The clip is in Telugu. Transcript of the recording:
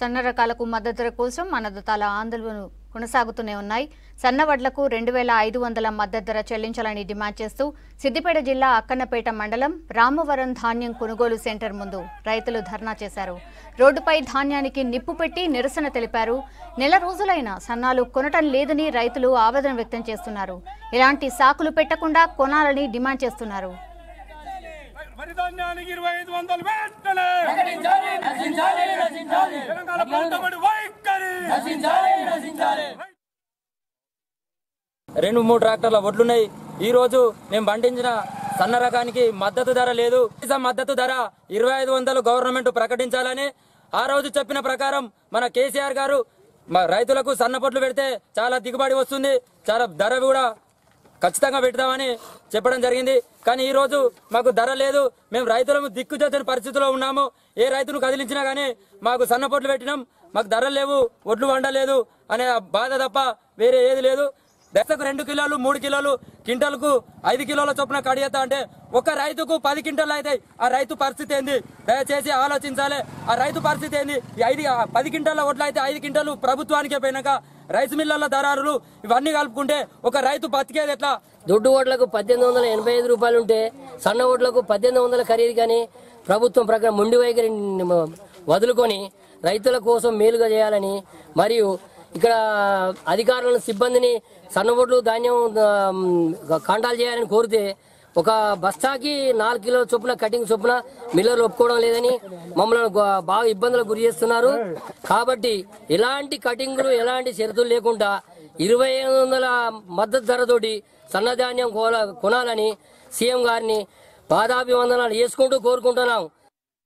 సన్న రకాలకు మద్దతు ధర కోసం అన్నదాతల ఆందోళనలు కొనసాగుతూనే ఉన్నాయి సన్న వడ్లకు రెండు వేల ఐదు వందల మద్దతు ధర చెల్లించాలని డిమాండ్ చేస్తూ సిద్దిపేట జిల్లా అక్కన్నపేట మండలం రామవరం ధాన్యం కొనుగోలు సెంటర్ ముందు రైతులు ధర్నా చేశారు రోడ్డుపై ధాన్యానికి నిప్పు పెట్టి నిరసన తెలిపారు నెల రోజులైన సన్నాలు కొనటం లేదని రైతులు ఆవేదన వ్యక్తం చేస్తున్నారు ఇలాంటి సాకులు పెట్టకుండా కొనాలని డిమాండ్ చేస్తున్నారు వరి ధాన్యానికి ఇరవై ఐదు వందలు వెంటనే తెలంగాణ ప్రభుత్వం వైఖరి రెండు మూడు ట్రాక్టర్ల వడ్లున్నాయి ఈ రోజు మేము పండించిన సన్న రకానికి మద్దతు ధర లేదు కనీస మద్దతు ధర ఇరవై ఐదు వందలు గవర్నమెంట్ ప్రకటించాలని ఆ రోజు చెప్పిన ప్రకారం మన కేసీఆర్ గారు మా రైతులకు సన్న పొట్లు పెడితే చాలా దిగుబడి వస్తుంది చాలా ధర కూడా ఖచ్చితంగా పెడతామని చెప్పడం జరిగింది కానీ ఈ రోజు మాకు ధర లేదు మేము రైతులము దిక్కుచొచ్చని పరిస్థితిలో ఉన్నాము ఏ రైతును కదిలించినా గానీ మాకు సన్న పొట్లు పెట్టినాం మాకు ధరలు లేవు ఒడ్లు వండలేదు అనే బాధ తప్ప వేరే ఏది లేదు దశకు రెండు కిలోలు మూడు కిలోలు క్వింటల్కు ఐదు కిలోల చొప్పున కడియత అంటే ఒక రైతుకు పది క్వింటల్ అవుతాయి ఆ రైతు పరిస్థితి ఏంది దయచేసి ఆలోచించాలి ఆ రైతు పరిస్థితి ఏంది ఈ ఐదు ఆ పది క్వింటల్ల ఒడ్లు అయితే ఐదు క్వింటలు ప్రభుత్వానికే పోయినాక రైస్ మిల్లర్ల దరారులు ఇవన్నీ కలుపుకుంటే ఒక రైతు బతికేది ఎట్లా దొడ్డు ఓట్లకు పద్దెనిమిది వందల ఎనభై ఐదు రూపాయలు ఉంటే సన్న ఓట్లకు పద్దెనిమిది వందల ఖరీదు కానీ ప్రభుత్వం ప్రకారం మొండి వైఖరి వదులుకొని రైతుల కోసం మేలుగా చేయాలని మరియు ఇక్కడ అధికారులను సిబ్బందిని సన్న ఓట్లు ధాన్యం ఆ, కాంటాలు చేయాలని కోరితే ఒక బస్తాకి నాలుగు కిలోల చొప్పున కటింగ్ చొప్పున మిల్లర్లు ఒప్పుకోవడం లేదని మమ్మల్ని గో- బాగా ఇబ్బందులకు గురి చేస్తున్నారు కాబట్టి ఎలాంటి కటింగ్లు ఎలాంటి షరతులు లేకుండా ఇరవై ఐదు వందల మద్దతు ధరతోటి సన్నధాన్యం కొన- కొనాలని సీఎం గారిని పాదాభివందనాలు చేసుకుంటూ కోరుకుంటున్నాం